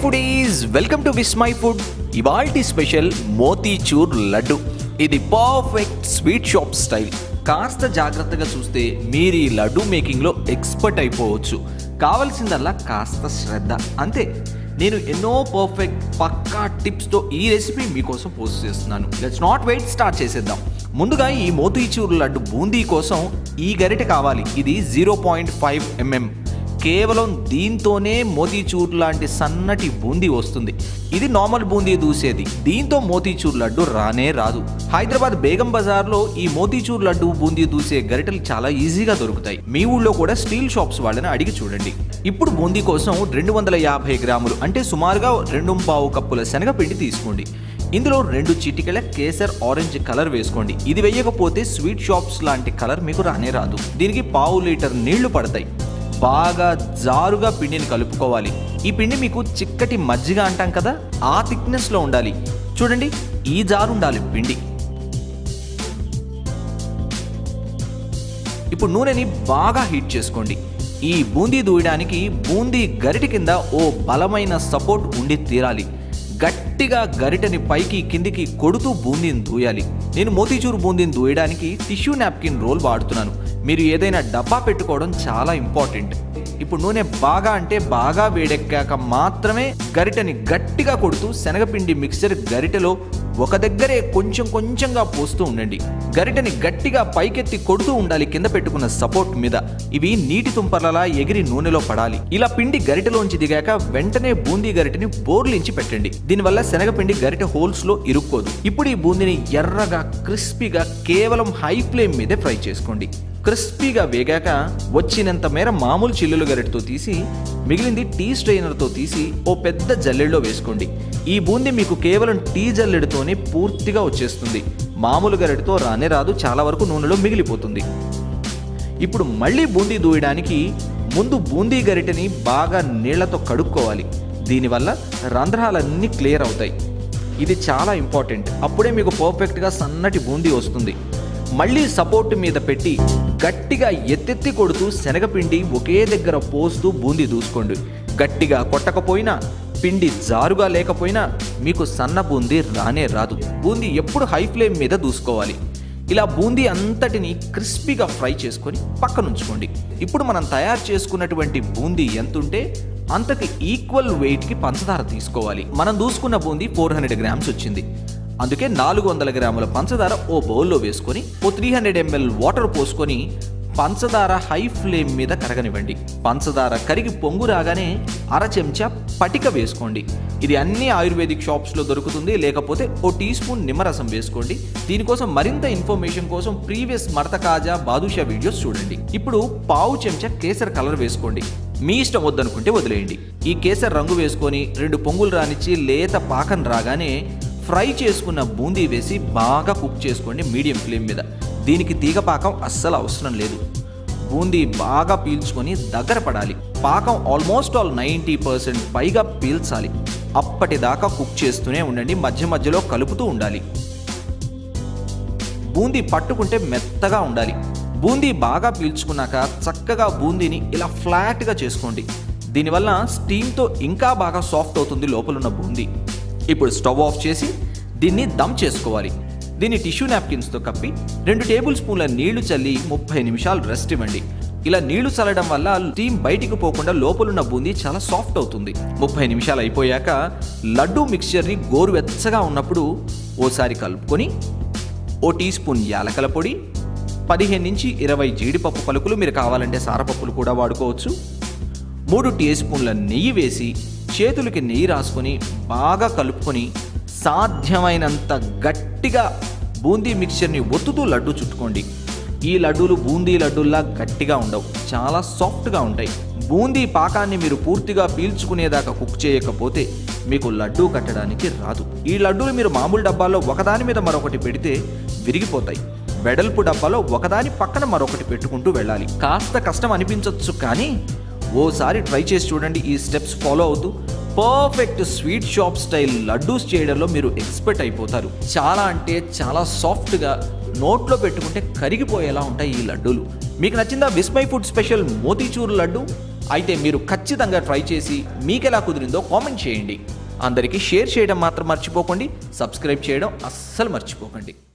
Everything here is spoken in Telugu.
foodies welcome to Vismai food ఇవాల్టి స్పెషల్ మోతీచూర్ లడ్డు ఇది పర్ఫెక్ట్ స్వీట్ షాప్ స్టైల్ కాస్త జాగ్రత్తగా చూస్తే మీరు ఈ లడ్డు మేకింగ్లో ఎక్స్పర్ట్ అయిపోవచ్చు కావలసిందల్లా కాస్త శ్రద్ధ అంతే నేను ఎన్నో పర్ఫెక్ట్ పక్కా టిప్స్తో ఈ రెసిపీ మీకోసం పోస్ట్ చేస్తున్నాను లెట్స్ నాట్ వెయిట్ స్టార్ట్ చేసేద్దాం ముందుగా ఈ మోతీచూర్ లడ్డు బూందీ కోసం ఈ గరిటె కావాలి ఇది జీరో పాయింట్ ఫైవ్ ఎంఎం కేవలం దీంతోనే మోతీచూర్ లాంటి సన్నటి బూందీ వస్తుంది ఇది నార్మల్ బూందీ దూసేది దీంతో మోతీచూర్ లడ్డు రానే రాదు హైదరాబాద్ బేగం బజార్లో ఈ మోతీచూర్ లడ్డు బూందీ దూసే గరిటెలు చాలా ఈజీగా దొరుకుతాయి మీ ఊళ్ళో కూడా స్టీల్ షాప్స్ వాళ్ళని అడిగి చూడండి ఇప్పుడు బూందీ కోసం రెండు వందల యాభై గ్రాములు అంటే సుమారుగా రెండు పావు కప్పుల శనగపిండి తీసుకోండి ఇందులో రెండు చిటికెల కేసర్ ఆరెంజ్ కలర్ వేసుకోండి ఇది వేయకపోతే స్వీట్ షాప్స్ లాంటి కలర్ మీకు రానే రాదు దీనికి పావు లీటర్ నీళ్లు పడతాయి బాగా జారుగా పిండిని కలుపుకోవాలి ఈ పిండి మీకు చిక్కటి మజ్జిగ అంటాం కదా ఆ థిక్నెస్లో ఉండాలి చూడండి ఈ జారు ఉండాలి పిండి ఇప్పుడు నూనెని బాగా హీట్ చేసుకోండి ఈ బూందీ దూయడానికి బూందీ గరిటె కింద ఓ బలమైన సపోర్ట్ ఉండి తీరాలి గట్టిగా గరిటెని పైకి కిందికి కొడుతూ బూందీని దూయాలి నేను మోతీచూరు బూందీని దూయడానికి టిష్యూ నాప్కిన్ రోల్ వాడుతున్నాను మీరు ఏదైనా డబ్బా పెట్టుకోవడం చాలా ఇంపార్టెంట్ ఇప్పుడు నూనె బాగా అంటే బాగా వేడెక్కాక మాత్రమే గరిటెని గట్టిగా కొడుతూ శనగపిండి మిక్సర్ గరిటెలో ఒక దగ్గరే కొంచెం కొంచెంగా పోస్తూ ఉండండి గరిటెని గట్టిగా పైకెత్తి కొడుతూ ఉండాలి కింద పెట్టుకున్న సపోర్ట్ మీద ఇవి నీటి తుంపర్లలా ఎగిరి నూనెలో పడాలి ఇలా పిండి గరిటెలోంచి దిగాక వెంటనే బూందీ గరిటెని బోర్లించి పెట్టండి దీనివల్ల శనగపిండి గరిటె హోల్స్ లో ఇరుక్కోదు ఇప్పుడు ఈ బూందీని ఎర్రగా క్రిస్పీగా కేవలం హై ఫ్లేమ్ మీదే ఫ్రై చేసుకోండి క్రిస్పీగా వేగాక వచ్చినంత మేర మామూలు చిల్లులు గరిటతో తీసి మిగిలింది టీ స్ట్రెయినర్తో తీసి ఓ పెద్ద జల్లెడలో వేసుకోండి ఈ బూందీ మీకు కేవలం టీ జల్లెడతోనే పూర్తిగా వచ్చేస్తుంది మామూలు గరిటతో రానే రాదు చాలా వరకు నూనెలో మిగిలిపోతుంది ఇప్పుడు మళ్ళీ బూందీ దూయడానికి ముందు బూందీ గరిటెని బాగా నీళ్లతో కడుక్కోవాలి దీనివల్ల రంధ్రాలన్నీ క్లియర్ అవుతాయి ఇది చాలా ఇంపార్టెంట్ అప్పుడే మీకు పర్ఫెక్ట్గా సన్నటి బూందీ వస్తుంది మళ్ళీ సపోర్ట్ మీద పెట్టి గట్టిగా ఎత్తెత్తి కొడుతూ శనగపిండి ఒకే దగ్గర పోస్తూ బూందీ దూసుకోండి గట్టిగా కొట్టకపోయినా పిండి జారుగా లేకపోయినా మీకు సన్న బూందీ రానే రాదు బూందీ ఎప్పుడు హై ఫ్లేమ్ మీద దూసుకోవాలి ఇలా బూందీ అంతటిని క్రిస్పీగా ఫ్రై చేసుకొని పక్కనుంచుకోండి ఇప్పుడు మనం తయారు చేసుకున్నటువంటి బూందీ ఎంతుంటే అంతకి ఈక్వల్ వెయిట్కి పంచదార తీసుకోవాలి మనం దూసుకున్న బూందీ ఫోర్ హండ్రెడ్ గ్రామ్స్ వచ్చింది అందుకే నాలుగు వందల గ్రాముల పంచదార ఓ బౌల్లో వేసుకొని ఓ త్రీ హండ్రెడ్ ఎంఎల్ వాటర్ పోసుకొని పంచదార హై ఫ్లేమ్ మీద కరగనివ్వండి పంచదార కరిగి పొంగు రాగానే అర చెంచా పటిక వేసుకోండి ఇది అన్ని ఆయుర్వేదిక్ షాప్స్లో దొరుకుతుంది లేకపోతే ఓ టీ స్పూన్ నిమ్మరసం వేసుకోండి దీనికోసం మరింత ఇన్ఫర్మేషన్ కోసం ప్రీవియస్ మడత కాజా బాదుషా వీడియోస్ చూడండి ఇప్పుడు పావు చెంచా కేసర్ కలర్ వేసుకోండి మీ ఇష్టం వద్దనుకుంటే వదిలేయండి ఈ కేసర్ రంగు వేసుకొని రెండు పొంగులు రానిచ్చి లేత పాకం రాగానే ఫ్రై చేసుకున్న బూందీ వేసి బాగా కుక్ చేసుకోండి మీడియం ఫ్లేమ్ మీద దీనికి తీగ పాకం అస్సలు అవసరం లేదు బూందీ బాగా పీల్చుకొని దగ్గర పడాలి పాకం ఆల్మోస్ట్ ఆల్ నైంటీ పర్సెంట్ పైగా పీల్చాలి అప్పటిదాకా కుక్ చేస్తూనే ఉండండి మధ్య మధ్యలో కలుపుతూ ఉండాలి బూందీ పట్టుకుంటే మెత్తగా ఉండాలి బూందీ బాగా పీల్చుకున్నాక చక్కగా బూందీని ఇలా ఫ్లాట్గా చేసుకోండి దీనివల్ల స్టీమ్తో ఇంకా బాగా సాఫ్ట్ అవుతుంది లోపలున్న బూందీ ఇప్పుడు స్టవ్ ఆఫ్ చేసి దీన్ని దమ్ చేసుకోవాలి దీన్ని టిష్యూ నాప్కిన్స్తో కప్పి రెండు టేబుల్ స్పూన్ల నీళ్లు చల్లి ముప్పై నిమిషాలు రెస్ట్ ఇవ్వండి ఇలా నీళ్లు చల్లడం వల్ల స్టీమ్ బయటికి పోకుండా లోపలున్న బూందీ చాలా సాఫ్ట్ అవుతుంది ముప్పై నిమిషాలు అయిపోయాక లడ్డూ మిక్చర్ని గోరువెచ్చగా ఉన్నప్పుడు ఓసారి కలుపుకొని ఓ టీ స్పూన్ యాలకల పొడి పదిహేను నుంచి ఇరవై జీడిపప్పు పలుకులు మీరు కావాలంటే సారపప్పులు కూడా వాడుకోవచ్చు మూడు టీ స్పూన్ల నెయ్యి వేసి చేతులకి నెయ్యి రాసుకొని బాగా కలుపుకొని సాధ్యమైనంత గట్టిగా బూందీ మిక్చర్ని ఒత్తుతూ లడ్డు చుట్టుకోండి ఈ లడ్డూలు బూందీ లడ్డూల్లా గట్టిగా ఉండవు చాలా సాఫ్ట్గా ఉంటాయి బూందీ పాకాన్ని మీరు పూర్తిగా పీల్చుకునేదాకా కుక్ చేయకపోతే మీకు లడ్డూ కట్టడానికి రాదు ఈ లడ్డూలు మీరు మామూలు డబ్బాల్లో ఒకదాని మీద మరొకటి పెడితే విరిగిపోతాయి వెడల్పు డబ్బాలో ఒకదాని పక్కన మరొకటి పెట్టుకుంటూ వెళ్ళాలి కాస్త కష్టం అనిపించవచ్చు కానీ ఓసారి ట్రై చేసి చూడండి ఈ స్టెప్స్ ఫాలో అవుతూ perfect sweet shop style laddoos చేయడంలో మీరు ఎక్స్పర్ట్ అయిపోతారు చాలా అంటే చాలా సాఫ్ట్గా నోట్లో పెట్టుకుంటే కరిగిపోయేలా ఉంటాయి ఈ లడ్డూలు మీకు నచ్చిందా విస్మై ఫుడ్ స్పెషల్ మోతీచూర్ లడ్డు అయితే మీరు ఖచ్చితంగా ట్రై చేసి మీకెలా కుదిరిందో కామెంట్ చేయండి అందరికీ షేర్ చేయడం మాత్రం మర్చిపోకండి సబ్స్క్రైబ్ చేయడం అస్సలు మర్చిపోకండి